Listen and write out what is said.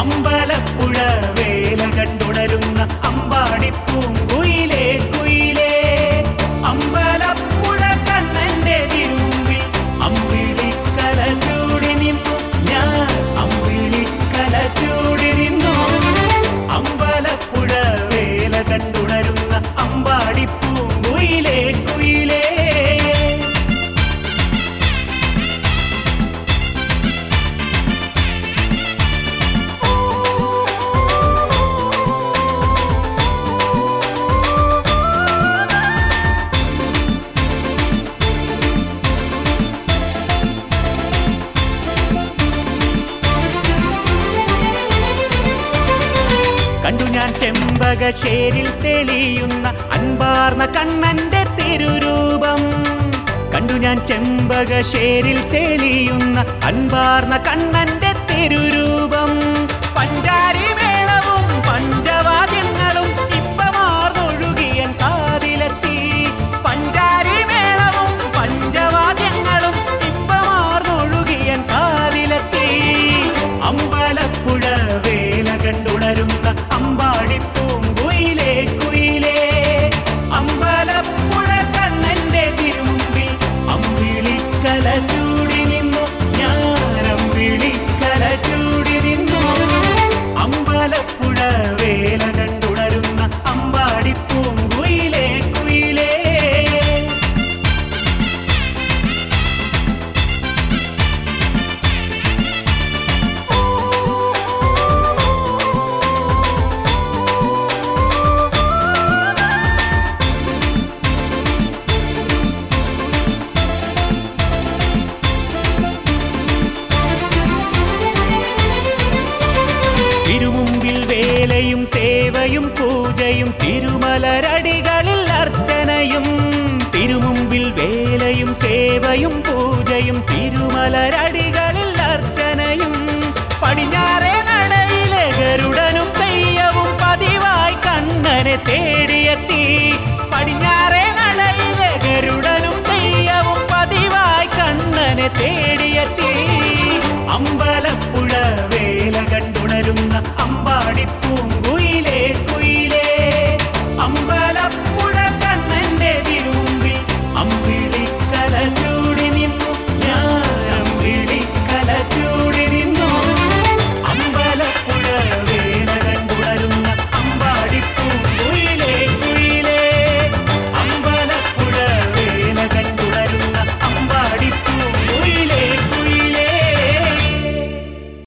അമ്പലപ്പുഴ വേല കണ്ടുണരുന്ന അമ്പാടിപ്പൂങ്കുയിലേ കുയിലേ അമ്പലപ്പുഴ കണ്ണന്റെ തിരുമുമ്പിൽ അമ്പിളിക്കല ചൂടി നിന്നു ഞാൻ അമ്പിളിക്കല ചൂടി നിന്നു അമ്പലപ്പുഴ വേല കണ്ടുണരുന്ന അമ്പാടിപ്പൂങ്കുയിലേ കുയിലേ കണ്ടു ഞാൻ ചെമ്പകശേരിൽ തെളിയുന്ന അൻപാർന്ന കണ്ണന്റെ തിരുരൂപം കണ്ടു ഞാൻ ചെമ്പകശേരിൽ തെളിയുന്ന അൻപാർന്ന കണ്ണന്റെ തിരുരൂപം പഞ്ചാരി മേളവും പഞ്ചവാദ്യങ്ങളും ഇപ്പമാർന്നൊഴുകിയൻ കാതിലെത്തി പഞ്ചാരി മേളവും പഞ്ചവാദ്യങ്ങളും ഇപ്പമാർന്നൊഴുകിയൻ കാതിലെത്തി അമ്പലപ്പുഴ വേല കണ്ടുണരുന്ന അമ്പാടിപ്പൂങ്കുയിലേ കുയിലേ അമ്പലപ്പുഴ കണ്ണന്റെ തിരുമുമ്പിൽ അമ്പിളിക്കല ചൂടി നിന്നു ഞാൻ അമ്പിളിക്കല ചൂടി നിന്നു അമ്പലപ്പുഴ വേല കണ്ടുണരുന്ന അമ്പാടിപ്പൂങ്കുയിലേ കുയിലേ തിരുമുമ്പിൽ വേലയും സേവയും പൂജയും തിരുമലരടികളിൽ അർച്ചനയും തിരുമുമ്പിൽ വേലയും സേവയും പൂജയും തിരുമലരടികളിൽ അർച്ചനയും പടിഞ്ഞാറേ നടയിലെ ഗരുഡനും തെയ്യവും പതിവായി കണ്ണനെ തേ